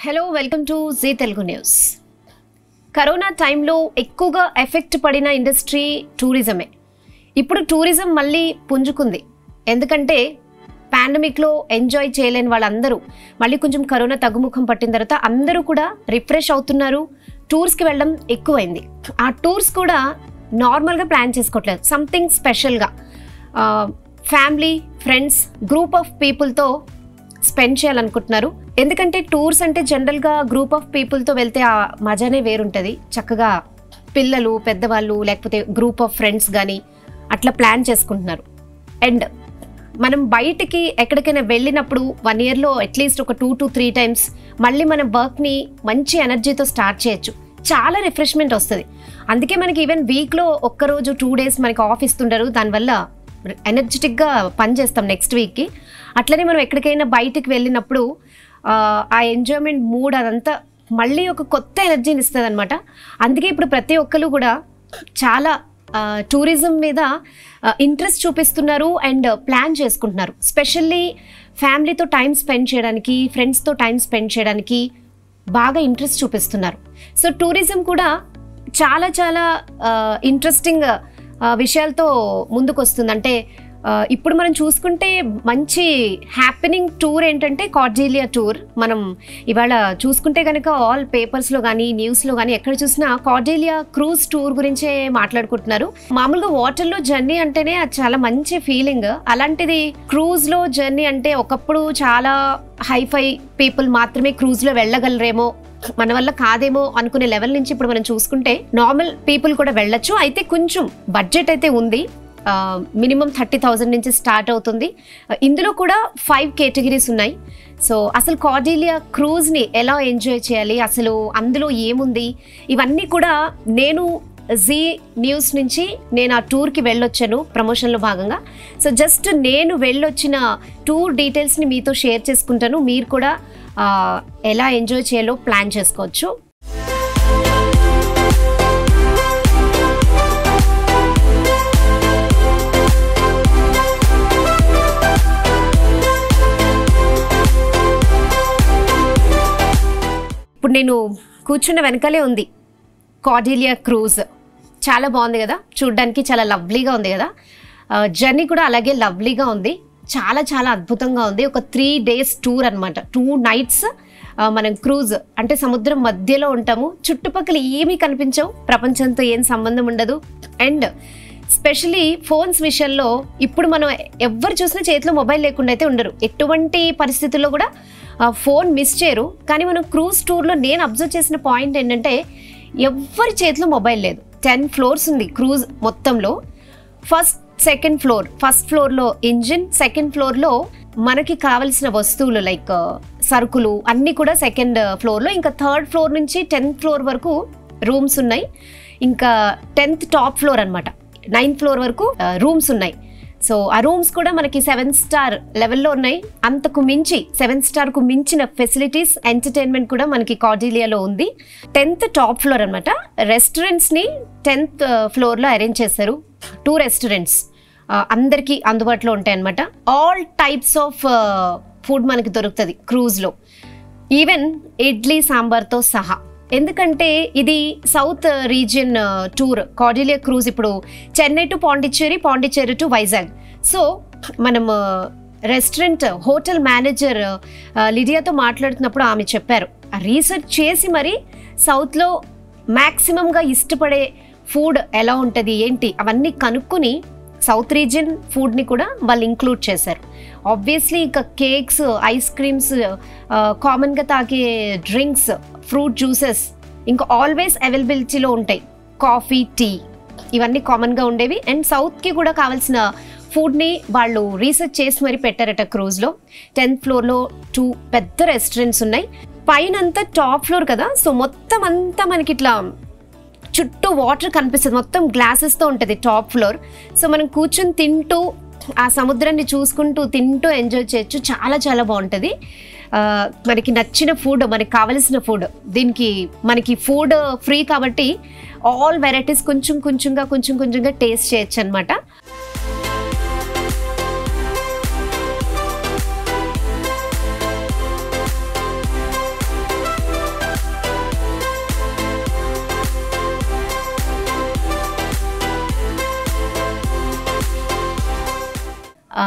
hello welcome to Zee Telugu news corona టైంలో ఎక్కువగా effect పడిన ఇండస్ట్రీ టూరిజమే ఇప్పుడు టూరిజం మళ్ళీ పుంజుకుంది ఎందుకంటే పాండమిక్లో ఎంజాయ్ చేయలేని వాళ్ళందరూ మళ్ళీ కొంచెం కరోనా తగ్గుముఖం పట్టిన తర్వాత అందరూ కూడా రిఫ్రెష్ అవుతున్నారు టూర్స్కి వెళ్ళడం ఎక్కువైంది ఆ టూర్స్ కూడా నార్మల్గా ప్లాన్ చేసుకోవట్లేదు సంథింగ్ స్పెషల్గా ఫ్యామిలీ ఫ్రెండ్స్ గ్రూప్ ఆఫ్ పీపుల్తో స్పెండ్ చేయాలనుకుంటున్నారు ఎందుకంటే టూర్స్ అంటే జనరల్గా గ్రూప్ ఆఫ్ పీపుల్తో వెళ్తే ఆ మజానే వేరుంటుంది చక్కగా పిల్లలు పెద్దవాళ్ళు లేకపోతే గ్రూప్ ఆఫ్ ఫ్రెండ్స్ కానీ అట్లా ప్లాన్ చేసుకుంటున్నారు అండ్ మనం బయటికి ఎక్కడికైనా వెళ్ళినప్పుడు వన్ ఇయర్లో అట్లీస్ట్ ఒక టూ టు త్రీ టైమ్స్ మళ్ళీ మన వర్క్ని మంచి ఎనర్జీతో స్టార్ట్ చేయొచ్చు చాలా రిఫ్రెష్మెంట్ వస్తుంది అందుకే మనకి ఈవెన్ వీక్లో ఒక్కరోజు టూ డేస్ మనకి ఆఫ్ ఇస్తుంటారు దానివల్ల ఎనర్జెటిక్గా పనిచేస్తాం నెక్స్ట్ వీక్కి అట్లనే మనం ఎక్కడికైనా బయటికి వెళ్ళినప్పుడు ఆ, ఆ ఎంజాయ్మెంట్ మూడ్ అదంతా మళ్ళీ ఒక కొత్త ఎనర్జీని ఇస్తుంది అనమాట అందుకే ఇప్పుడు ప్రతి ఒక్కరు కూడా చాలా టూరిజం మీద ఇంట్రెస్ట్ చూపిస్తున్నారు అండ్ ప్లాన్ చేసుకుంటున్నారు స్పెషల్లీ ఫ్యామిలీతో టైం స్పెండ్ చేయడానికి ఫ్రెండ్స్తో టైం స్పెండ్ చేయడానికి బాగా ఇంట్రెస్ట్ చూపిస్తున్నారు సో టూరిజం కూడా చాలా చాలా ఇంట్రెస్టింగ్ విషయాలతో ముందుకు వస్తుంది అంటే ఆ, ఇప్పుడు మనం చూసుకుంటే మంచి హ్యాపెనింగ్ టూర్ ఏంటంటే కార్జీలియా టూర్ మనం ఇవాళ చూసుకుంటే కనుక ఆల్ పేపర్స్లో కానీ న్యూస్లో కానీ ఎక్కడ చూసినా కార్జీలియా క్రూజ్ టూర్ గురించే మాట్లాడుకుంటున్నారు మామూలుగా వాటర్లో జర్నీ అంటేనే అది చాలా మంచి ఫీలింగ్ అలాంటిది క్రూజ్లో జర్నీ అంటే ఒకప్పుడు చాలా హైఫై పీపుల్ మాత్రమే క్రూజ్లో వెళ్ళగలరేమో మన వల్ల కాదేమో అనుకునే లెవెల్ నుంచి ఇప్పుడు మనం చూసుకుంటే నార్మల్ పీపుల్ కూడా వెళ్ళొచ్చు అయితే కొంచెం బడ్జెట్ అయితే ఉంది మినిమం థర్టీ థౌజండ్ నుంచి స్టార్ట్ అవుతుంది ఆ, ఇందులో కూడా ఫైవ్ కేటగిరీస్ ఉన్నాయి సో అసలు కార్డీలియా క్రూజ్ని ఎలా ఎంజాయ్ చేయాలి అసలు అందులో ఏముంది ఇవన్నీ కూడా నేను జీ న్యూస్ నుంచి నేను ఆ టూర్కి వెళ్ళొచ్చాను ప్రమోషన్లో భాగంగా సో జస్ట్ నేను వెళ్ళొచ్చిన టూర్ డీటెయిల్స్ని మీతో షేర్ చేసుకుంటాను మీరు కూడా ఆ, ఎలా ఎంజాయ్ చేయాలో ప్లాన్ చేసుకోవచ్చు ఇప్పుడు నేను కూర్చున్న వెనకాలే ఉంది కార్డీలియా క్రూజ్ చాలా బాగుంది కదా చూడ్డానికి చాలా లవ్లీగా ఉంది కదా జర్నీ కూడా అలాగే లవ్లీగా ఉంది చాలా చాలా అద్భుతంగా ఉంది ఒక త్రీ డేస్ టూర్ అనమాట టూ నైట్స్ మనం క్రూజ్ అంటే సముద్రం మధ్యలో ఉంటాము చుట్టుపక్కల ఏమీ కనిపించవు ప్రపంచంతో ఏం సంబంధం ఉండదు అండ్ స్పెషలీ ఫోన్స్ విషయంలో ఇప్పుడు మనం ఎవరు చూసినా చేతిలో మొబైల్ లేకుండా అయితే ఉండరు ఎటువంటి పరిస్థితుల్లో కూడా ఆ, ఫోన్ మిస్ చేయరు కానీ మనం క్రూజ్ టూర్లో నేను అబ్జర్వ్ చేసిన పాయింట్ ఏంటంటే ఎవరి చేతిలో మొబైల్ లేదు టెన్ ఫ్లోర్స్ ఉంది క్రూజ్ మొత్తంలో ఫస్ట్ సెకండ్ ఫ్లోర్ ఫస్ట్ ఫ్లోర్లో ఇంజిన్ సెకండ్ ఫ్లోర్లో మనకి కావలసిన వస్తువులు లైక్ సరుకులు అన్నీ కూడా సెకండ్ ఫ్లోర్లో ఇంకా థర్డ్ ఫ్లోర్ నుంచి టెన్త్ ఫ్లోర్ వరకు రూమ్స్ ఉన్నాయి ఇంకా టెన్త్ టాప్ ఫ్లోర్ అనమాట నైన్త్ ఫ్లోర్ వరకు రూమ్స్ ఉన్నాయి సో ఆ రూమ్స్ కూడా మనకి సెవెన్ స్టార్ లెవెల్లో ఉన్నాయి అంతకు మించి సెవెన్ స్టార్కు మించిన ఫెసిలిటీస్ ఎంటర్టైన్మెంట్ కూడా మనకి కార్డీలియాలో ఉంది టెన్త్ టాప్ ఫ్లోర్ అనమాట రెస్టారెంట్స్ని టెన్త్ ఫ్లోర్లో అరేంజ్ చేశారు టూ రెస్టారెంట్స్ అందరికీ అందుబాటులో ఉంటాయి అనమాట ఆల్ టైప్స్ ఆఫ్ ఫుడ్ మనకి దొరుకుతుంది క్రూజ్లో ఈవెన్ ఇడ్లీ సాంబార్తో సహా ఎందుకంటే ఇది south region tour Cordelia cruise ఇప్పుడు Chennai to Pondicherry Pondicherry to Vizag so మనం రెస్టారెంట్ హోటల్ మేనేజర్ లిడియాతో మాట్లాడుతున్నప్పుడు ఆమె చెప్పారు రీసెర్చ్ చేసి మరి సౌత్లో మ్యాక్సిమంగా ఇష్టపడే ఫుడ్ ఎలా ఉంటుంది ఏంటి అవన్నీ కనుక్కొని సౌత్ రీజియన్ ఫుడ్ని కూడా వాళ్ళు ఇంక్లూడ్ చేశారు ఆబ్వియస్లీ ఇంకా కేక్స్ ఐస్ క్రీమ్స్ కామన్గా తాగే డ్రింక్స్ ఫ్రూట్ జ్యూసెస్ ఇంకా ఆల్వేస్ అవైలబిలిటీలో ఉంటాయి కాఫీ టీ ఇవన్నీ కామన్గా ఉండేవి అండ్ సౌత్కి కూడా కావాల్సిన ఫుడ్ని వాళ్ళు రీసెర్చ్ చేసి మరి పెట్టారట క్రూజ్లో టెన్త్ ఫ్లోర్లో టూ పెద్ద రెస్టారెంట్స్ ఉన్నాయి పైన అంతా టాప్ ఫ్లోర్ కదా సో మొత్తం అంతా మనకి ఇట్లా చుట్టూ వాటర్ కనిపిస్తుంది మొత్తం గ్లాసెస్తో ఉంటుంది టాప్ ఫ్లోర్ సో మనం కూర్చొని తింటూ ఆ సముద్రాన్ని చూసుకుంటూ తింటూ ఎంజాయ్ చేయొచ్చు చాలా చాలా బాగుంటుంది ఆ, మనకి నచ్చిన ఫుడ్ మనకి కావలసిన ఫుడ్ దీనికి మనకి ఫుడ్ ఫ్రీ కాబట్టి ఆల్ వెరైటీస్ కొంచెం కొంచెంగా కొంచెం కొంచెంగా టేస్ట్ చేయొచ్చు అనమాట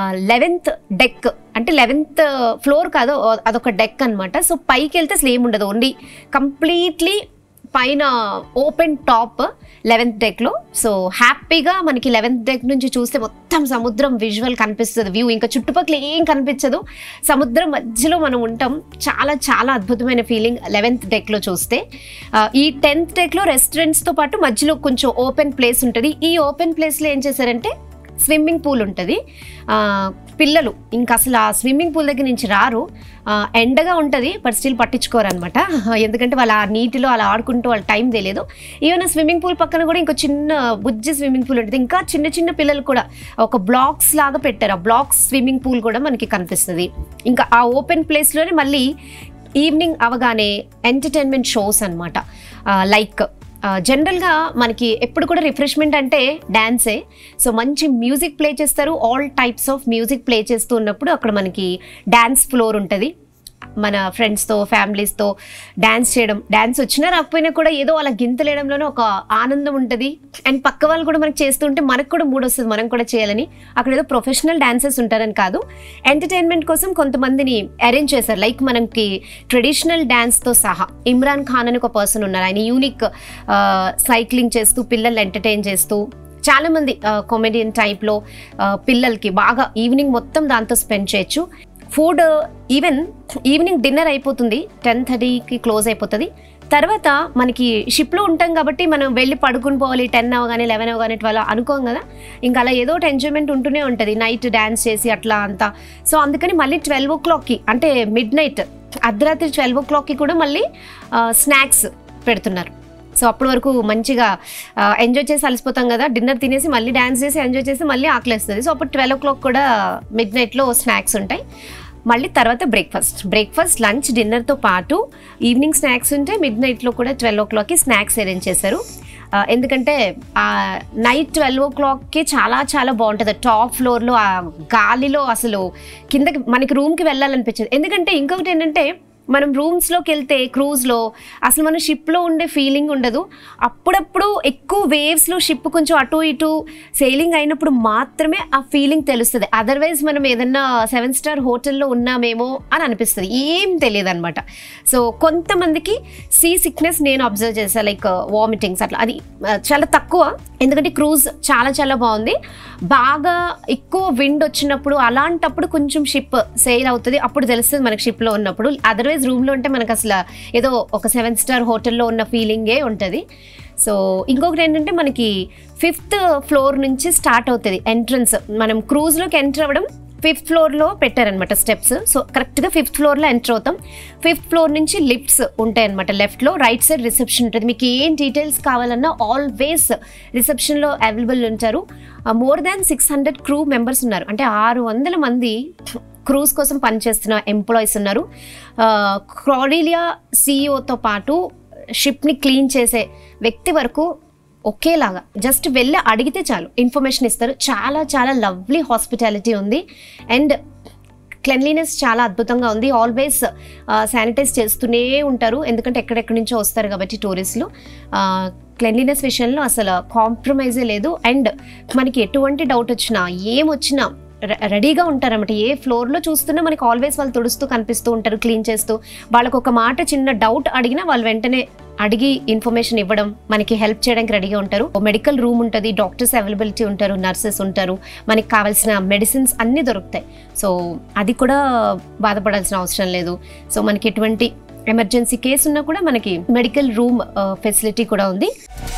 లెవెన్త్ డెక్ అంటే లెవెన్త్ ఫ్లోర్ కాదు అదొక డెక్ అనమాట సో పైకి వెళ్తే అసలు ఏమి ఉండదు ఓన్లీ కంప్లీట్లీ పైన ఓపెన్ టాప్ లెవెన్త్ డెక్లో సో హ్యాపీగా మనకి లెవెన్త్ డెక్ నుంచి చూస్తే మొత్తం సముద్రం విజువల్ కనిపిస్తుంది వ్యూ ఇంకా చుట్టుపక్కల ఏం కనిపించదు సముద్రం మధ్యలో మనం ఉంటాం చాలా చాలా అద్భుతమైన ఫీలింగ్ లెవెన్త్ డెక్లో చూస్తే ఆ, ఈ టెన్త్ డెక్లో రెస్టారెంట్స్తో పాటు మధ్యలో కొంచెం ఓపెన్ ప్లేస్ ఉంటుంది ఈ ఓపెన్ ప్లేస్లో ఏం చేశారంటే స్విమ్మింగ్ పూల్ ఉంటుంది ఆ, పిల్లలు ఇంకా అసలు ఆ స్విమ్మింగ్ పూల్ దగ్గర నుంచి రారు ఆ, ఎండగా ఉంటుంది బట్ స్టిల్ పట్టించుకోరు అనమాట ఎందుకంటే వాళ్ళు ఆ నీటిలో అలా ఆడుకుంటూ వాళ్ళ టైం తెలియదు ఈవెన్ స్విమ్మింగ్ పూల్ పక్కన కూడా ఇంకో చిన్న బుజ్జి స్విమ్మింగ్ పూల్ ఉంటుంది ఇంకా చిన్న చిన్న పిల్లలు కూడా ఒక బ్లాక్స్ లాగా పెట్టారు ఆ బ్లాక్స్ స్విమ్మింగ్ పూల్ కూడా మనకి కనిపిస్తుంది ఇంకా ఆ ఓపెన్ ప్లేస్లోనే మళ్ళీ ఈవినింగ్ అవగానే ఎంటర్టైన్మెంట్ షోస్ అనమాట లైక్ జనరల్గా మనకి ఎప్పుడు కూడా రిఫ్రెష్మెంట్ అంటే డ్యాన్సే సో మంచి మ్యూజిక్ ప్లే చేస్తారు all types of music play చేస్తూ ఉన్నప్పుడు అక్కడ మనకి డ్యాన్స్ ఫ్లోర్ ఉంటుంది మన ఫ్రెండ్స్తో ఫ్యామిలీస్తో డ్యాన్స్ చేయడం డ్యాన్స్ వచ్చినా రాకపోయినా కూడా ఏదో అలా గింతలేయడంలోనే ఒక ఆనందం ఉంటుంది అండ్ పక్క వాళ్ళు కూడా మనకి చేస్తుంటే మనకు కూడా మూడ్ వస్తుంది మనం కూడా చేయాలని అక్కడ ఏదో ప్రొఫెషనల్ డాన్సర్స్ ఉంటారని కాదు ఎంటర్టైన్మెంట్ కోసం కొంతమందిని అరేంజ్ చేశారు లైక్ మనకి ట్రెడిషనల్ డ్యాన్స్తో సహా ఇమ్రాన్ ఖాన్ అని ఒక పర్సన్ ఉన్నారు ఆయన యూనిక్ సైక్లింగ్ చేస్తూ పిల్లల్ని ఎంటర్టైన్ చేస్తూ చాలామంది కామెడియన్ టైప్లో పిల్లలకి బాగా ఈవినింగ్ మొత్తం దాంతో స్పెండ్ చేయొచ్చు ఫుడ్ ఈవెన్ ఈవినింగ్ డిన్నర్ అయిపోతుంది టెన్ థర్టీకి క్లోజ్ అయిపోతుంది తర్వాత మనకి షిప్లో ఉంటాం కాబట్టి మనం వెళ్ళి పడుకుని పోవాలి టెన్ అవగానే లెవెన్ అవగానే ట్వెల్వ్ అనుకోం కదా ఇంకా అలా ఏదో ఒకటి ఎంజాయ్మెంట్ ఉంటూనే ఉంటుంది నైట్ డ్యాన్స్ చేసి అట్లా అంతా సో అందుకని మళ్ళీ ట్వెల్వ్ ఓ క్లాక్కి అంటే మిడ్ నైట్ అర్ధరాత్రి ట్వెల్వ్ ఓ క్లాక్కి కూడా మళ్ళీ స్నాక్స్ పెడుతున్నారు సో అప్పటి వరకు మంచిగా ఎంజాయ్ చేసి అలసిపోతాం కదా డిన్నర్ తినేసి మళ్ళీ డ్యాన్స్ చేసి ఎంజాయ్ చేసి మళ్ళీ ఆకలేస్తుంది సో అప్పుడు ట్వెల్వ్ ఓ క్లాక్ కూడా మిడ్ నైట్లో స్నాక్స్ ఉంటాయి మళ్ళీ తర్వాత బ్రేక్ఫాస్ట్ బ్రేక్ఫాస్ట్ లంచ్ డిన్నర్తో పాటు ఈవినింగ్ స్నాక్స్ ఉంటే మిడ్ నైట్లో కూడా ట్వెల్వ్ ఓ క్లాక్కి స్నాక్స్ అరేంజ్ చేశారు ఆ, ఎందుకంటే ఆ నైట్ ట్వెల్వ్ ఓ క్లాక్కి చాలా చాలా బాగుంటుంది టాప్ ఫ్లోర్లో ఆ గాలిలో అసలు కిందకి మనకి రూమ్కి వెళ్ళాలనిపించదు ఎందుకంటే ఇంకొకటి ఏంటంటే మనం రూమ్స్లోకి వెళ్తే క్రూజ్లో అసలు మన షిప్లో ఉండే ఫీలింగ్ ఉండదు అప్పుడప్పుడు ఎక్కువ వేవ్స్లో షిప్ కొంచెం అటు ఇటు సెయిలింగ్ అయినప్పుడు మాత్రమే ఆ ఫీలింగ్ తెలుస్తుంది అదర్వైజ్ మనం ఏదన్నా సెవెన్ స్టార్ హోటల్లో ఉన్నామేమో అని అనిపిస్తుంది ఏం తెలియదు అనమాట సో కొంతమందికి సీ సిక్నెస్ నేను అబ్జర్వ్ చేశాను లైక్ వామిటింగ్స్ అట్లా అది ఆ, చాలా తక్కువ ఎందుకంటే క్రూజ్ చాలా చాలా బాగుంది బాగా ఎక్కువ విండ్ వచ్చినప్పుడు అలాంటప్పుడు కొంచెం షిప్ సెయిల్ అవుతుంది అప్పుడు తెలుస్తుంది మనకి షిప్లో ఉన్నప్పుడు అదర్వైజ్ రూమ్లో ఉంటే మనకు అసలు ఏదో ఒక సెవెన్ స్టార్ హోటల్లో ఉన్న ఫీలింగే ఉంటుంది సో ఇంకొకటి ఏంటంటే మనకి ఫిఫ్త్ ఫ్లోర్ నుంచి స్టార్ట్ అవుతుంది ఎంట్రన్స్ మనం క్రూజ్లోకి ఎంటర్ అవ్వడం ఫిఫ్త్ ఫ్లోర్లో పెట్టారనమాట స్టెప్స్ సో కరెక్ట్గా ఫిఫ్త్ ఫ్లోర్లో ఎంటర్ అవుతాం ఫిఫ్త్ ఫ్లోర్ నుంచి లిఫ్ట్స్ ఉంటాయి అనమాట లెఫ్ట్లో రైట్ సైడ్ రిసెప్షన్ ఉంటుంది మీకు ఏం డీటెయిల్స్ కావాలన్నా ఆల్వేస్ రిసెప్షన్లో అవైలబుల్ ఉంటారు more than six hundred crew members ఉన్నారు అంటే ఆరు వందల మంది క్రూజ్ కోసం పనిచేస్తున్న ఎంప్లాయీస్ ఉన్నారు క్రాడీలియా సీఈఓతో పాటు షిప్ని క్లీన్ చేసే వ్యక్తి వరకు ఒకేలాగా జస్ట్ వెళ్ళి అడిగితే చాలు ఇన్ఫర్మేషన్ ఇస్తారు చాలా చాలా లవ్లీ హాస్పిటాలిటీ ఉంది అండ్ క్లెన్లీనెస్ చాలా అద్భుతంగా ఉంది ఆల్వేస్ శానిటైజ్ చేస్తూనే ఉంటారు ఎందుకంటే ఎక్కడెక్కడి నుంచో వస్తారు కాబట్టి టూరిస్టులు క్లెన్లీనెస్ విషయంలో అసలు కాంప్రమైజే లేదు అండ్ మనకి ఎటువంటి డౌట్ వచ్చినా ఏం వచ్చినా రె- రెడీగా ఉంటారన్నమాట ఏ ఫ్లోర్లో చూస్తున్నా మనకి ఆల్వేస్ వాళ్ళు తుడుస్తూ కనిపిస్తూ ఉంటారు క్లీన్ చేస్తూ వాళ్ళకు ఒక మాట చిన్న డౌట్ అడిగినా వాళ్ళు వెంటనే అడిగి ఇన్ఫర్మేషన్ ఇవ్వడం మనకి హెల్ప్ చేయడానికి రెడీగా ఉంటారు మెడికల్ రూమ్ ఉంటుంది డాక్టర్స్ అవైలబిలిటీ ఉంటారు నర్సెస్ ఉంటారు మనకి కావాల్సిన మెడిసిన్స్ అన్నీ దొరుకుతాయి సో అది కూడా బాధపడాల్సిన అవసరం లేదు సో మనకి ఎటువంటి ఎమర్జెన్సీ కేసు ఉన్నా కూడా మనకి మెడికల్ రూమ్ ఫెసిలిటీ కూడా ఉంది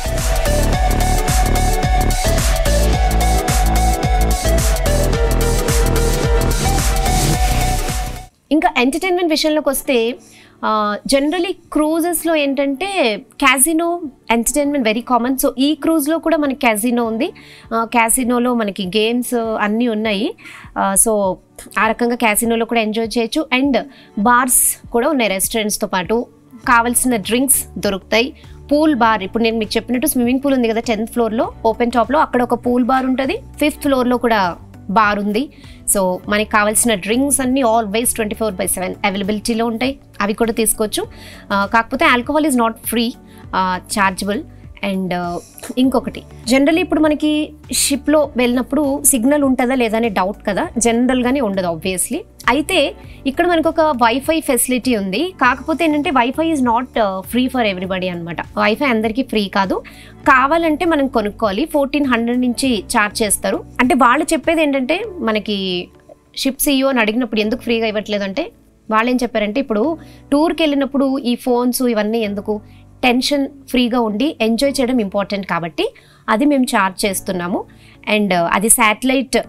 ఇంకా ఎంటర్టైన్మెంట్ విషయంలోకి వస్తే జనరలీ క్రూజెస్లో ఏంటంటే casino entertainment very common so ఈ క్రూజ్లో కూడా మనకి క్యాజినో ఉంది క్యాసినోలో మనకి గేమ్స్ అన్నీ ఉన్నాయి సో ఆ రకంగా క్యాసినోలో కూడా ఎంజాయ్ చేయొచ్చు అండ్ బార్స్ కూడా ఉన్నాయి రెస్టారెంట్స్తో పాటు కావాల్సిన డ్రింక్స్ దొరుకుతాయి పూల్ బార్ ఇప్పుడు నేను మీకు చెప్పినట్టు స్విమ్మింగ్ పూల్ ఉంది కదా టెన్త్ ఫ్లోర్లో ఓపెన్ టాప్లో అక్కడ ఒక పూల్ బార్ ఉంటుంది ఫిఫ్త్ ఫ్లోర్లో కూడా బార్ ఉంది సో మనకి కావాల్సిన డ్రింక్స్ అన్నీ always twenty four by seven అవైలబిలిటీలో ఉంటాయి అవి కూడా తీసుకోవచ్చు ఆ, కాకపోతే alcohol is not free chargeable and ఇంకొకటి జనరల్లీ ఇప్పుడు మనకి షిప్లో వెళ్ళినప్పుడు సిగ్నల్ ఉంటుందా లేదా అనే డౌట్ కదా జనరల్గానే ఉండదు ఆబ్వియస్లీ అయితే ఇక్కడ మనకు ఒక వైఫై ఫెసిలిటీ ఉంది కాకపోతే ఏంటంటే wifi is not free for everybody అనమాట వైఫై అందరికీ ఫ్రీ కాదు కావాలంటే మనం కొనుక్కోవాలి ఫోర్టీన్ హండ్రెడ్ నుంచి ఛార్జ్ చేస్తారు అంటే వాళ్ళు చెప్పేది ఏంటంటే మనకి షిప్ సీఈఓ అని అడిగినప్పుడు ఎందుకు ఫ్రీగా ఇవ్వట్లేదు అంటే వాళ్ళు ఏం చెప్పారంటే ఇప్పుడు టూర్కి వెళ్ళినప్పుడు ఈ ఫోన్స్ ఇవన్నీ ఎందుకు టెన్షన్ ఫ్రీగా ఉండి ఎంజాయ్ చేయడం ఇంపార్టెంట్ కాబట్టి అది మేము ఛార్జ్ చేస్తున్నాము అండ్ అది శాటిలైట్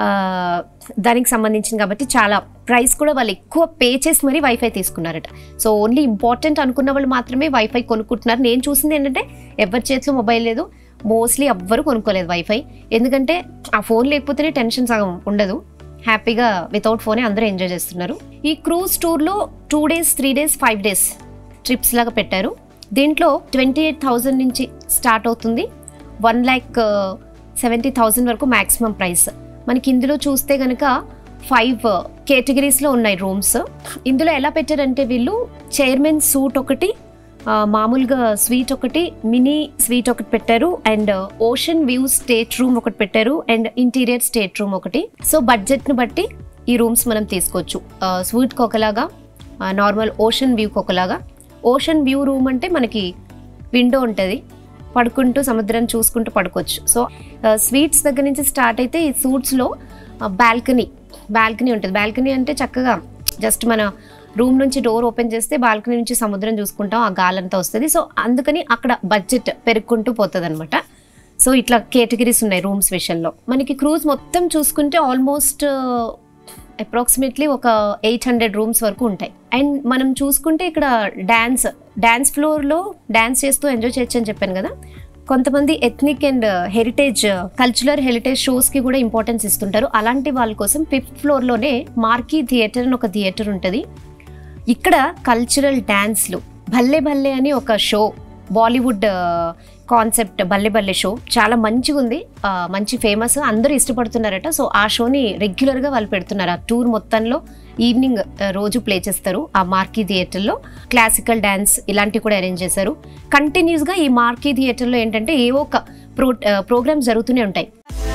దానికి సంబంధించింది కాబట్టి చాలా ప్రైస్ కూడా వాళ్ళు ఎక్కువ పే చేసి మరీ వైఫై తీసుకున్నారట సో ఓన్లీ ఇంపార్టెంట్ అనుకున్న వాళ్ళు మాత్రమే వైఫై కొనుక్కుంటున్నారు నేను చూసింది ఏంటంటే ఎవరి చేతిలో మొబైల్ లేదు మోస్ట్లీ ఎవ్వరు కొనుక్కోలేదు వైఫై ఎందుకంటే ఆ ఫోన్ లేకపోతేనే టెన్షన్ సగం ఉండదు హ్యాపీగా వితౌట్ ఫోనే అందరూ ఎంజాయ్ చేస్తున్నారు ఈ క్రూజ్ టూర్లో two days three days five days trips లాగా పెట్టారు దీంట్లో ట్వంటీ ఎయిట్ థౌజండ్ నుంచి స్టార్ట్ అవుతుంది వన్ ల్యాక్ సెవెంటీ థౌజండ్ వరకు మ్యాక్సిమం ప్రైస్ మనకి ఇందులో చూస్తే కనుక ఫైవ్ కేటగిరీస్లో ఉన్నాయి రూమ్స్ ఇందులో ఎలా పెట్టారంటే వీళ్ళు చైర్మన్ సూట్ ఒకటి ఆ, మామూలుగా స్వీట్ ఒకటి మినీ స్వీట్ ఒకటి పెట్టారు and ocean view state room ఒకటి పెట్టారు అండ్ ఇంటీరియర్ స్టేట్ రూమ్ ఒకటి సో బడ్జెట్ను బట్టి ఈ రూమ్స్ మనం తీసుకోవచ్చు స్వీట్కి ఒకలాగా నార్మల్ ఓషన్ వ్యూకి ఒకలాగా ఓషన్ వ్యూ రూమ్ అంటే మనకి విండో ఉంటుంది పడుకుంటూ సముద్రం చూసుకుంటూ పడుకోవచ్చు సో స్వీట్స్ దగ్గర నుంచి స్టార్ట్ అయితే ఈ సూట్స్లో బాల్కనీ బాల్కనీ ఉంటుంది బాల్కనీ అంటే చక్కగా జస్ట్ మన రూమ్ నుంచి డోర్ ఓపెన్ చేస్తే బాల్కనీ నుంచి సముద్రం చూసుకుంటాం ఆ గాలంతా వస్తుంది సో అందుకని అక్కడ బడ్జెట్ పెరుక్కుంటూ పోతుంది అనమాట సో ఇట్లా కేటగిరీస్ ఉన్నాయి రూమ్స్ విషయంలో మనకి క్రూజ్ మొత్తం చూసుకుంటే ఆల్మోస్ట్ అప్రాక్సిమేట్లీ ఒక ఎయిట్ హండ్రెడ్ రూమ్స్ వరకు ఉంటాయి అండ్ మనం చూసుకుంటే ఇక్కడ డ్యాన్స్ డ్యాన్స్ ఫ్లోర్లో డ్యాన్స్ చేస్తూ ఎంజాయ్ చేయొచ్చు అని చెప్పాను కదా కొంతమంది ethnic and heritage cultural heritage షోస్కి కూడా ఇంపార్టెన్స్ ఇస్తుంటారు అలాంటి వాళ్ళ కోసం ఫిఫ్త్ ఫ్లోర్లోనే మార్కీ థియేటర్ అని ఒక థియేటర్ ఉంటుంది ఇక్కడ కల్చరల్ డ్యాన్స్లు భల్లే భల్లే అని ఒక show Bollywood concept Balle Balle show చాలా మంచిగా ఉంది ఆ, మంచి ఫేమస్ అందరూ ఇష్టపడుతున్నారట సో ఆ షోని రెగ్యులర్గా వాళ్ళు పెడుతున్నారు ఆ టూర్ మొత్తంలో ఈవినింగ్ ఆ, రోజు ప్లే చేస్తారు ఆ మార్కీ థియేటర్లో క్లాసికల్ డ్యాన్స్ ఇలాంటివి కూడా అరేంజ్ చేశారు కంటిన్యూస్గా ఈ మార్కీ థియేటర్లో ఏంటంటే ఏవో ఒక ప్రో ప్రోగ్రామ్స్ జరుగుతూనే ఉంటాయి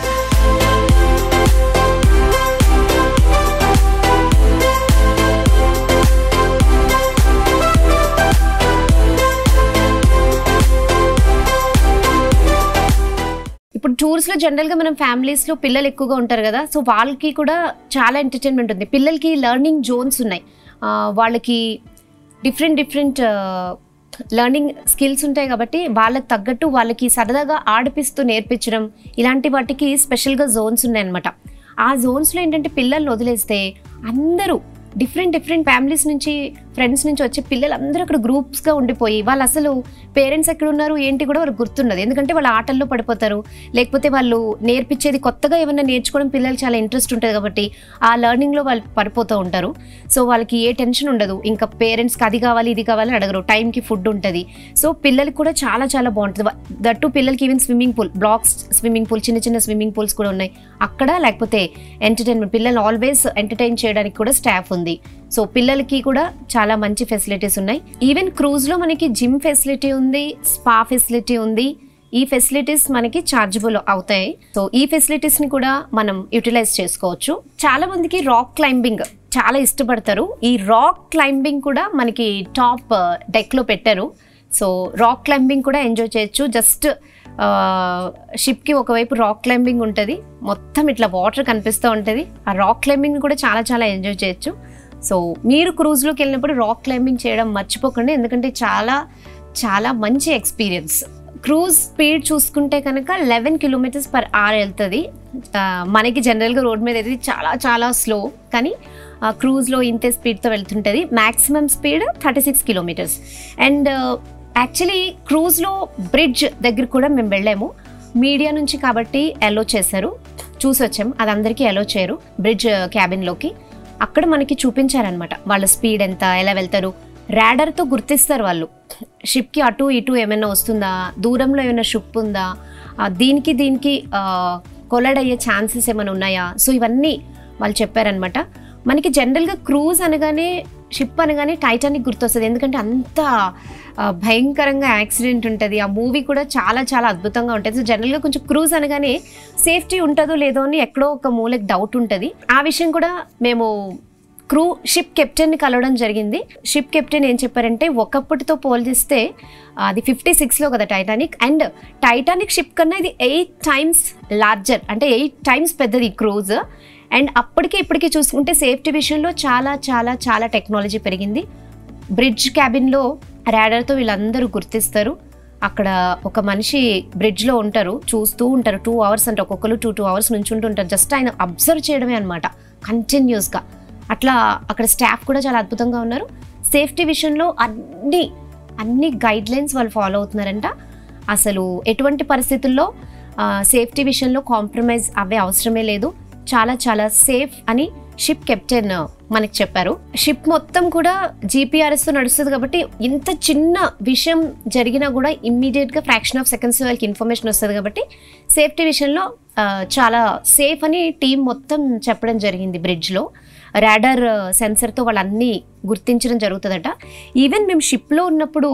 ఇప్పుడు టూర్స్లో జనరల్గా మనం ఫ్యామిలీస్లో పిల్లలు ఎక్కువగా ఉంటారు కదా సో వాళ్ళకి కూడా చాలా ఎంటర్టైన్మెంట్ ఉంది పిల్లలకి లెర్నింగ్ జోన్స్ ఉన్నాయి ఆ, వాళ్ళకి డిఫరెంట్ డిఫరెంట్ లెర్నింగ్ స్కిల్స్ ఉంటాయి కాబట్టి వాళ్ళకి తగ్గట్టు వాళ్ళకి సరదాగా ఆడిపిస్తూ నేర్పించడం ఇలాంటి వాటికి స్పెషల్గా జోన్స్ ఉన్నాయన్నమాట ఆ జోన్స్లో ఏంటంటే పిల్లల్ని వదిలేస్తే అందరూ డిఫరెంట్ డిఫరెంట్ ఫ్యామిలీస్ నుంచి ఫ్రెండ్స్ నుంచి వచ్చే పిల్లలు అందరూ అక్కడ గ్రూప్స్గా ఉండిపోయి వాళ్ళు అసలు పేరెంట్స్ ఎక్కడ ఉన్నారు ఏంటి కూడా వాళ్ళకి గుర్తున్నది ఎందుకంటే వాళ్ళు ఆటల్లో పడిపోతారు లేకపోతే వాళ్ళు నేర్పించేది కొత్తగా ఏమైనా నేర్చుకోవడం పిల్లలు చాలా ఇంట్రెస్ట్ ఉంటుంది కాబట్టి ఆ లెర్నింగ్లో వాళ్ళు పడిపోతూ ఉంటారు సో వాళ్ళకి ఏ టెన్షన్ ఉండదు ఇంకా పేరెంట్స్కి అది కావాలి ఇది కావాలి అని అడగరు టైంకి ఫుడ్ ఉంటుంది సో పిల్లలకి కూడా చాలా చాలా బాగుంటుంది దట్టు పిల్లలకి even swimming pool blocks swimming pool చిన్న చిన్న స్విమ్మింగ్ పూల్స్ కూడా ఉన్నాయి అక్కడ లేకపోతే ఎంటర్టైన్మెంట్ పిల్లల్ని ఆల్వేస్ ఎంటర్టైన్ చేయడానికి కూడా స్టాఫ్ ఉంది సో పిల్లలకి కూడా చాలా మంచి ఫెసిలిటీస్ ఉన్నాయి ఈవెన్ క్రూజ్లో మనకి జిమ్ ఫెసిలిటీ ఉంది స్పా ఫెసిలిటీ ఉంది ఈ ఫెసిలిటీస్ మనకి చార్జబుల్ అవుతాయి సో ఈ ఫెసిలిటీస్ ని కూడా మనం యూటిలైజ్ చేసుకోవచ్చు చాలా మందికి రాక్ క్లైంబింగ్ చాలా ఇష్టపడతారు ఈ రాక్ క్లైంబింగ్ కూడా మనకి టాప్ డెక్ లో పెట్టారు సో రాక్ క్లైంబింగ్ కూడా ఎంజాయ్ చేయొచ్చు జస్ట్ షిప్కి ఒకవైపు రాక్ క్లైంబింగ్ ఉంటుంది మొత్తం ఇట్లా వాటర్ కనిపిస్తూ ఉంటుంది ఆ రాక్ క్లైంబింగ్ కూడా చాలా చాలా ఎంజాయ్ చేయొచ్చు సో మీరు క్రూజ్లోకి వెళ్ళినప్పుడు రాక్ క్లైంబింగ్ చేయడం మర్చిపోకండి ఎందుకంటే చాలా చాలా మంచి ఎక్స్పీరియన్స్ క్రూజ్ స్పీడ్ చూసుకుంటే కనుక లెవెన్ కిలోమీటర్స్ పర్ అవర్ వెళ్తుంది ఆ, మనకి జనరల్గా రోడ్ మీద అయితే చాలా చాలా స్లో కానీ క్రూజ్లో ఇంతే స్పీడ్తో వెళ్తుంటుంది maximum speed thirty six kilometers and actually క్రూజ్లో బ్రిడ్జ్ దగ్గర కూడా మేము వెళ్ళాము మీడియా నుంచి కాబట్టి అలో చేశారు చూసి వచ్చాము అది అందరికీ అలో చేయరు బ్రిడ్జ్ క్యాబిన్లోకి అక్కడ మనకి చూపించారనమాట వాళ్ళ స్పీడ్ ఎంత ఎలా వెళ్తారు ర్యాడర్తో గుర్తిస్తారు వాళ్ళు షిప్కి అటు ఇటు ఏమైనా వస్తుందా దూరంలో ఏమైనా షిప్ ఉందా ఆ, దీనికి దీనికి కొలైడ్ అయ్యే ఛాన్సెస్ ఏమైనా ఉన్నాయా సో ఇవన్నీ వాళ్ళు చెప్పారనమాట మనకి జనరల్గా క్రూజ్ అనగానే షిప్ అనగానే టైటానిక్ గుర్తొస్తుంది ఎందుకంటే అంత ఆ, భయంకరంగా యాక్సిడెంట్ ఉంటుంది ఆ మూవీ కూడా చాలా చాలా అద్భుతంగా ఉంటుంది సో జనరల్గా కొంచెం క్రూజ్ అనగానే సేఫ్టీ ఉంటుందో లేదో అని ఎక్కడో ఒక మూలకి డౌట్ ఉంటుంది ఆ విషయం కూడా మేము క్రూ షిప్ కెప్టెన్ని కలవడం జరిగింది షిప్ కెప్టెన్ ఏం చెప్పారంటే ఒకప్పటితో పోల్చిస్తే అది ఫిఫ్టీ సిక్స్లో కదా టైటానిక్ అండ్ టైటానిక్ షిప్ కన్నా ఇది ఎయిట్ టైమ్స్ లార్జర్ అంటే ఎయిట్ టైమ్స్ పెద్దది క్రూజ్ అండ్ అప్పటికి ఇప్పటికి చూసుకుంటే సేఫ్టీ విషయంలో చాలా చాలా చాలా టెక్నాలజీ పెరిగింది బ్రిడ్జ్ క్యాబిన్లో ర్యాడర్తో వీళ్ళందరూ గుర్తిస్తారు అక్కడ ఒక మనిషి బ్రిడ్జ్లో ఉంటారు చూస్తూ ఉంటారు టూ అవర్స్ అంటే ఒక్కొక్కరు టూ టూ అవర్స్ నుంచి ఉంటుంటారు జస్ట్ ఆయన అబ్జర్వ్ చేయడమే అనమాట కంటిన్యూస్గా అట్లా అక్కడ స్టాఫ్ కూడా చాలా అద్భుతంగా ఉన్నారు సేఫ్టీ విషయంలో అన్ని అన్ని గైడ్ లైన్స్ వాళ్ళు ఫాలో అవుతున్నారంట అసలు ఎటువంటి పరిస్థితుల్లో సేఫ్టీ విషయంలో కాంప్రమైజ్ అవ్వే అవసరమే లేదు చాలా చాలా సేఫ్ అని షిప్ కెప్టెన్ మనకి చెప్పారు షిప్ మొత్తం కూడా జీపీఆర్ఎస్తో నడుస్తుంది కాబట్టి ఇంత చిన్న విషయం జరిగినా కూడా ఇమ్మీడియట్గా ఫ్రాక్షన్ ఆఫ్ సెకండ్స్ వాళ్ళకి ఇన్ఫర్మేషన్ వస్తుంది కాబట్టి సేఫ్టీ విషయంలో ఆ, చాలా సేఫ్ అని టీం మొత్తం చెప్పడం జరిగింది బ్రిడ్జ్లో రాడర్ సెన్సర్తో వాళ్ళన్నీ గుర్తించడం జరుగుతుందట ఈవెన్ మేము షిప్లో ఉన్నప్పుడు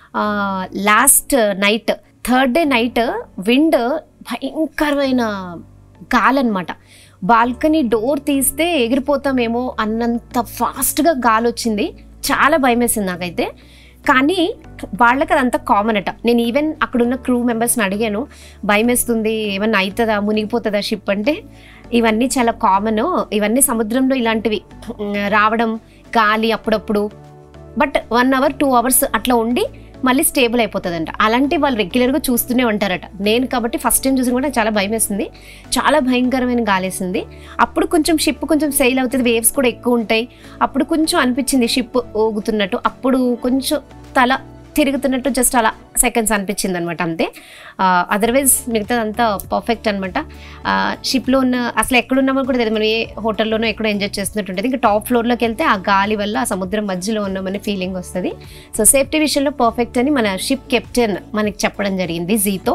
last night third day night wind భయంకరమైన గాలన్నమాట బాల్కనీ డోర్ తీస్తే ఎగిరిపోతామేమో అన్నంత ఫాస్ట్గా గాలి వచ్చింది చాలా భయం వేసింది నాకైతే కానీ వాళ్ళకి అదంతా కామన్ అట నేను ఈవెన్ అక్కడున్న క్రూ మెంబర్స్ని అడిగాను భయం వేస్తుంది ఏమన్నా అవుతుందా మునిగిపోతుందా షిప్ అంటే ఇవన్నీ చాలా కామన్ ఇవన్నీ సముద్రంలో ఇలాంటివి ఉమ్, రావడం గాలి అప్పుడప్పుడు but one hour two hours అట్లా ఉండి మళ్ళీ స్టేబుల్ అయిపోతుందంట అలాంటి వాళ్ళు రెగ్యులర్గా చూస్తూనే ఉంటారట నేను కాబట్టి ఫస్ట్ టైం చూసిన కూడా నాకు చాలా భయం వేసింది చాలా భయంకరమైన గాలేసింది అప్పుడు కొంచెం షిప్ కొంచెం సెయిల్ అవుతుంది వేవ్స్ కూడా ఎక్కువ ఉంటాయి అప్పుడు కొంచెం అనిపించింది షిప్ ఊగుతున్నట్టు అప్పుడు కొంచెం తల తిరుగుతున్నట్టు జస్ట్ అలా సెకండ్స్ అనిపించింది అనమాట అంతే అదర్వైజ్ మిగతాదంతా పర్ఫెక్ట్ అనమాట షిప్లో ఉన్న అసలు ఎక్కడున్నామో కూడా తెలియదు మనం ఏ హోటల్లోనో ఎక్కడో ఎంజాయ్ చేస్తున్నట్టు ఉంటుంది ఇంకా టాప్ ఫ్లోర్లోకి వెళ్తే ఆ గాలి వల్ల ఆ సముద్రం మధ్యలో ఉన్నామనే ఫీలింగ్ వస్తుంది సో సేఫ్టీ విషయంలో పర్ఫెక్ట్ అని మన షిప్ కెప్టెన్ మనకి చెప్పడం జరిగింది జీతో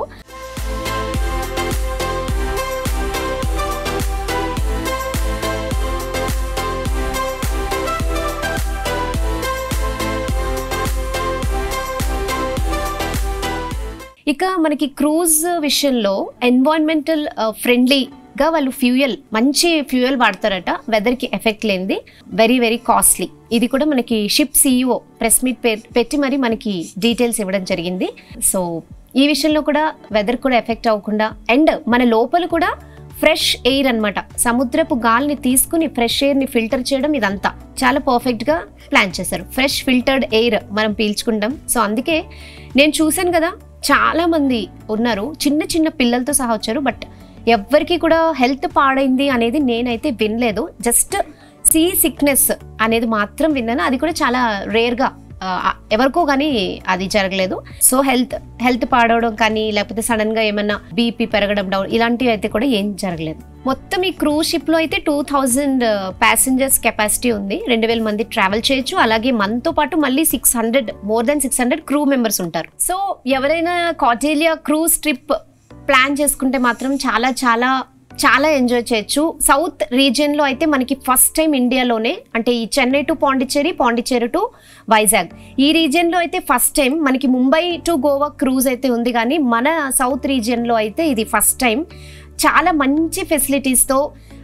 ఇక మనకి క్రూజ్ విషయంలో ఎన్వైరన్మెంటల్ ఫ్రెండ్లీగా వాళ్ళు ఫ్యూయల్ మంచి ఫ్యూయల్ వాడతారట వెదర్కి ఎఫెక్ట్ లేనిది వెరీ వెరీ కాస్ట్లీ ఇది కూడా మనకి షిప్ సీఈఓ ప్రెస్ మీట్ పెట్టి మరి మనకి డీటెయిల్స్ ఇవ్వడం జరిగింది సో ఈ విషయంలో కూడా వెదర్ కూడా ఎఫెక్ట్ అవ్వకుండా అండ్ మన లోపల కూడా ఫ్రెష్ ఎయిర్ అన్నమాట సముద్రపు గాలిని తీసుకుని ఫ్రెష్ ఎయిర్ని ఫిల్టర్ చేయడం ఇదంతా చాలా పర్ఫెక్ట్గా ప్లాన్ చేశారు ఫ్రెష్ ఫిల్టర్డ్ ఎయిర్ మనం పీల్చుకుంటాం సో అందుకే నేను చూశాను కదా చాలా మంది ఉన్నారు చిన్న చిన్న పిల్లలతో సహా వచ్చారు బట్ ఎవ్వరికి కూడా హెల్త్ పాడైంది అనేది నేనైతే వినలేదు జస్ట్ సీ సిక్నెస్ అనేది మాత్రం విన్నాను అది కూడా చాలా రేర్గా ఎవరికో కానీ అది జరగలేదు సో హెల్త్ హెల్త్ పాడవడం కానీ లేకపోతే సడన్ గా ఏమన్నా బీపీ పెరగడం డౌన్ ఇలాంటివి అయితే కూడా ఏం జరగలేదు మొత్తం ఈ క్రూజ్ షిప్ లో అయితే టూ థౌజండ్ ప్యాసింజర్స్ కెపాసిటీ ఉంది రెండు వేల మంది ట్రావెల్ చేయొచ్చు అలాగే మనతో పాటు మళ్ళీ six hundred more than six hundred crew members ఉంటారు సో ఎవరైనా కాటేలియా క్రూజ్ ట్రిప్ ప్లాన్ చేసుకుంటే మాత్రం చాలా చాలా చాలా ఎంజాయ్ చేయొచ్చు సౌత్ రీజియన్లో అయితే మనకి ఫస్ట్ టైం ఇండియాలోనే అంటే ఈ చెన్నై టు పాండిచ్చేరి పాండిచ్చేరి టు వైజాగ్ ఈ రీజియన్లో అయితే ఫస్ట్ టైం మనకి ముంబై టు గోవా క్రూజ్ అయితే ఉంది కానీ మన సౌత్ రీజియన్లో అయితే ఇది ఫస్ట్ టైం చాలా మంచి ఫెసిలిటీస్తో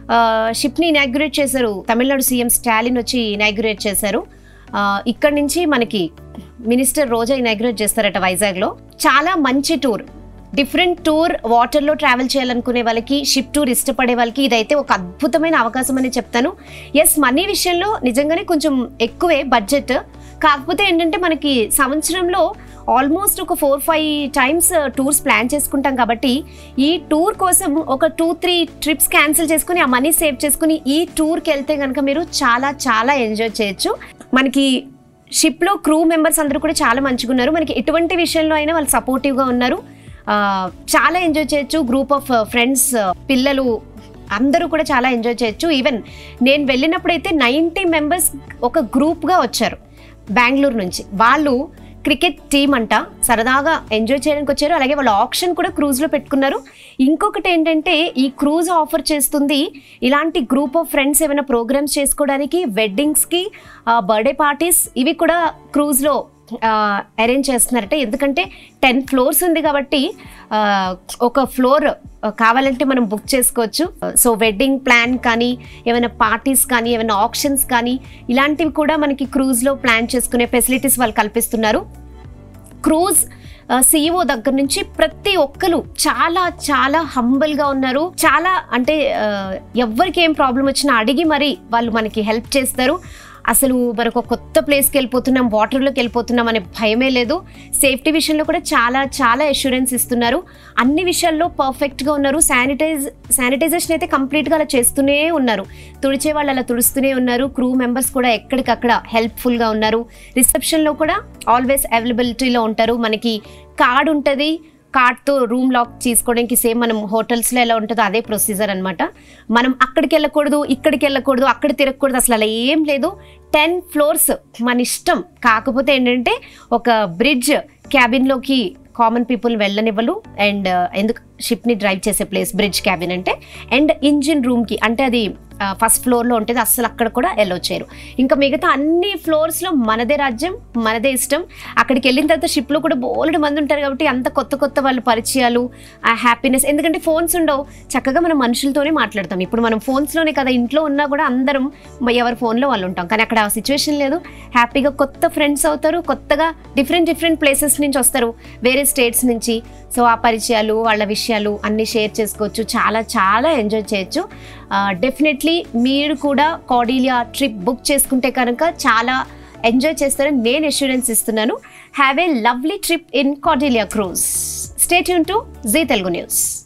షిప్ని ఇనాగ్యురేట్ చేశారు తమిళనాడు సీఎం స్టాలిన్ వచ్చి ఇనాగ్యురేట్ చేశారు ఆ, ఇక్కడ నుంచి మనకి మినిస్టర్ రోజా ఇనాగ్యురేట్ చేస్తారట వైజాగ్లో చాలా మంచి టూర్ డిఫరెంట్ టూర్ వాటర్లో ట్రావెల్ చేయాలనుకునే వాళ్ళకి షిప్ టూర్ ఇష్టపడే వాళ్ళకి ఇదైతే ఒక అద్భుతమైన అవకాశం అని చెప్తాను ఎస్ మనీ విషయంలో నిజంగానే కొంచెం ఎక్కువే బడ్జెట్ కాకపోతే ఏంటంటే మనకి సంవత్సరంలో ఆల్మోస్ట్ ఒక four five times tours plan చేసుకుంటాం కాబట్టి ఈ టూర్ కోసం ఒక టూ త్రీ ట్రిప్స్ క్యాన్సిల్ చేసుకుని ఆ మనీ సేవ్ చేసుకుని ఈ టూర్కి వెళ్తే కనుక మీరు చాలా చాలా ఎంజాయ్ చేయొచ్చు మనకి షిప్లో క్రూ మెంబర్స్ అందరూ కూడా చాలా మంచిగా ఉన్నారు మనకి ఎటువంటి విషయంలో అయినా వాళ్ళు సపోర్టివ్గా ఉన్నారు ఆ, చాలా ఎంజాయ్ చేయొచ్చు గ్రూప్ ఆఫ్ ఫ్రెండ్స్ పిల్లలు అందరూ కూడా చాలా ఎంజాయ్ చేయొచ్చు ఈవెన్ నేను వెళ్ళినప్పుడైతే నైంటీ మెంబర్స్ ఒక గ్రూప్గా వచ్చారు బెంగళూరు నుంచి వాళ్ళు క్రికెట్ టీం అంట సరదాగా ఎంజాయ్ చేయడానికి వచ్చారు అలాగే వాళ్ళు ఆప్షన్ కూడా క్రూజ్లో పెట్టుకున్నారు ఇంకొకటి ఏంటంటే ఈ క్రూజ్ ఆఫర్ చేస్తుంది ఇలాంటి గ్రూప్ ఆఫ్ ఫ్రెండ్స్ ఏమైనా ప్రోగ్రామ్స్ చేసుకోవడానికి వెడ్డింగ్స్కి బర్త్డే పార్టీస్ ఇవి కూడా క్రూజ్లో అరేంజ్ చేస్తున్నారట ఎందుకంటే టెన్ ఫ్లోర్స్ ఉంది కాబట్టి ఆ, ఒక ఫ్లోర్ కావాలంటే మనం బుక్ చేసుకోవచ్చు సో వెడ్డింగ్ ప్లాన్ కానీ ఏమైనా పార్టీస్ కానీ ఏమైనా ఆప్షన్స్ కానీ ఇలాంటివి కూడా మనకి క్రూజ్లో ప్లాన్ చేసుకునే ఫెసిలిటీస్ వాళ్ళు కల్పిస్తున్నారు క్రూజ్ సీఈఓ దగ్గర నుంచి ప్రతి ఒక్కరు చాలా చాలా హంబల్గా ఉన్నారు చాలా అంటే ఆ, ఎవ్వరికి ఏం ప్రాబ్లం వచ్చినా అడిగి మరి వాళ్ళు మనకి హెల్ప్ చేస్తారు అసలు మనకు ఒక కొత్త ప్లేస్కి వెళ్ళిపోతున్నాం వాటర్లోకి వెళ్ళిపోతున్నాం అనే భయమే లేదు సేఫ్టీ విషయంలో కూడా చాలా చాలా అష్యూరెన్స్ ఇస్తున్నారు అన్ని విషయాల్లో పర్ఫెక్ట్గా ఉన్నారు శానిటైజ్ శానిటైజేషన్ అయితే కంప్లీట్గా అలా చేస్తూనే ఉన్నారు తుడిచే వాళ్ళు అలా తుడుస్తూనే ఉన్నారు క్రూ మెంబర్స్ కూడా ఎక్కడికక్కడ హెల్ప్ఫుల్గా ఉన్నారు రిసెప్షన్లో కూడా ఆల్వేస్ అవైలబిలిటీలో ఉంటారు మనకి కార్డ్ ఉంటుంది కార్డ్తో రూమ్ లాక్ చేసుకోవడానికి సేమ్ మనం హోటల్స్లో ఎలా ఉంటుందో అదే ప్రొసీజర్ అనమాట మనం అక్కడికి వెళ్ళకూడదు ఇక్కడికి వెళ్ళకూడదు అక్కడ తిరగకూడదు అసలు అలా ఏం లేదు టెన్ ఫ్లోర్స్ మన ఇష్టం కాకపోతే ఏంటంటే ఒక బ్రిడ్జ్ క్యాబిన్లోకి కామన్ పీపుల్ వెళ్ళనివ్వరు అండ్ ఎందుకు షిప్ని డ్రైవ్ చేసే ప్లేస్ బ్రిడ్జ్ క్యాబిన్ అంటే అండ్ ఇంజిన్ రూమ్కి అంటే అది ఫస్ట్ ఫ్లోర్లో ఉంటుంది అస్సలు అక్కడ కూడా ఎల్లో చేయరు ఇంకా మిగతా అన్ని ఫ్లోర్స్లో మనదే రాజ్యం మనదే ఇష్టం అక్కడికి వెళ్ళిన తర్వాత షిప్లో కూడా బోలెడు మంది ఉంటారు కాబట్టి అంత కొత్త కొత్త వాళ్ళ పరిచయాలు ఆ హ్యాపీనెస్ ఎందుకంటే ఫోన్స్ ఉండవు చక్కగా మనం మనుషులతోనే మాట్లాడతాం ఇప్పుడు మనం ఫోన్స్లోనే కదా ఇంట్లో ఉన్నా కూడా అందరం మ- ఎవరి ఫోన్లో వాళ్ళు ఉంటాం కానీ అక్కడ ఆ సిచ్యువేషన్ లేదు హ్యాపీగా కొత్త ఫ్రెండ్స్ అవుతారు కొత్తగా డిఫరెంట్ డిఫరెంట్ ప్లేసెస్ నుంచి వస్తారు వేరే స్టేట్స్ నుంచి సో ఆ పరిచయాలు వాళ్ళ విషయాలు అన్నీ షేర్ చేసుకోవచ్చు చాలా చాలా ఎంజాయ్ చేయొచ్చు డెఫినెట్లీ మీరు కూడా కాడీలియా ట్రిప్ బుక్ చేసుకుంటే కనుక చాలా ఎంజాయ్ చేస్తారని నేను అష్యూరెన్స్ ఇస్తున్నాను have a lovely trip in Cordelia cruise stay యూన్ టు జీ తెలుగు న్యూస్